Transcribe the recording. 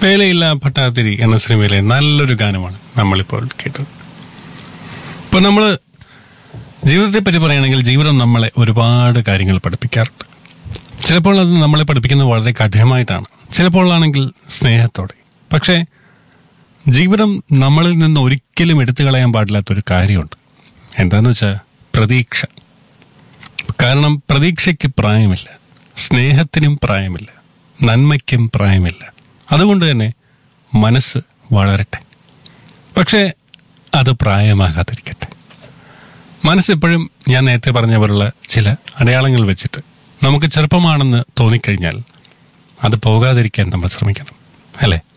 വേലയില്ല ഭട്ടാതിരി എന്ന സിനിമയിലെ നല്ലൊരു ഗാനമാണ് നമ്മളിപ്പോൾ കേട്ടത് ഇപ്പൊ നമ്മള് ജീവിതത്തെ പറ്റി പറയുകയാണെങ്കിൽ ജീവിതം നമ്മളെ ഒരുപാട് കാര്യങ്ങൾ പഠിപ്പിക്കാറുണ്ട് ചിലപ്പോൾ അത് നമ്മളെ പഠിപ്പിക്കുന്നത് വളരെ കഠിനമായിട്ടാണ് ചിലപ്പോഴാണെങ്കിൽ സ്നേഹത്തോടെ പക്ഷേ ജീവിതം നമ്മളിൽ നിന്ന് ഒരിക്കലും എടുത്തു കളയാൻ പാടില്ലാത്തൊരു കാര്യമുണ്ട് എന്താന്ന് വെച്ചാൽ പ്രതീക്ഷ കാരണം പ്രതീക്ഷയ്ക്ക് പ്രായമില്ല സ്നേഹത്തിനും പ്രായമില്ല നന്മയ്ക്കും പ്രായമില്ല അതുകൊണ്ട് തന്നെ മനസ്സ് വളരട്ടെ പക്ഷേ അത് പ്രായമാകാതിരിക്കട്ടെ മനസ്സെപ്പോഴും ഞാൻ നേരത്തെ പറഞ്ഞ പോലുള്ള ചില അടയാളങ്ങൾ വെച്ചിട്ട് നമുക്ക് ചെറുപ്പമാണെന്ന് തോന്നിക്കഴിഞ്ഞാൽ അത് പോകാതിരിക്കാൻ നമ്മൾ ശ്രമിക്കണം അല്ലേ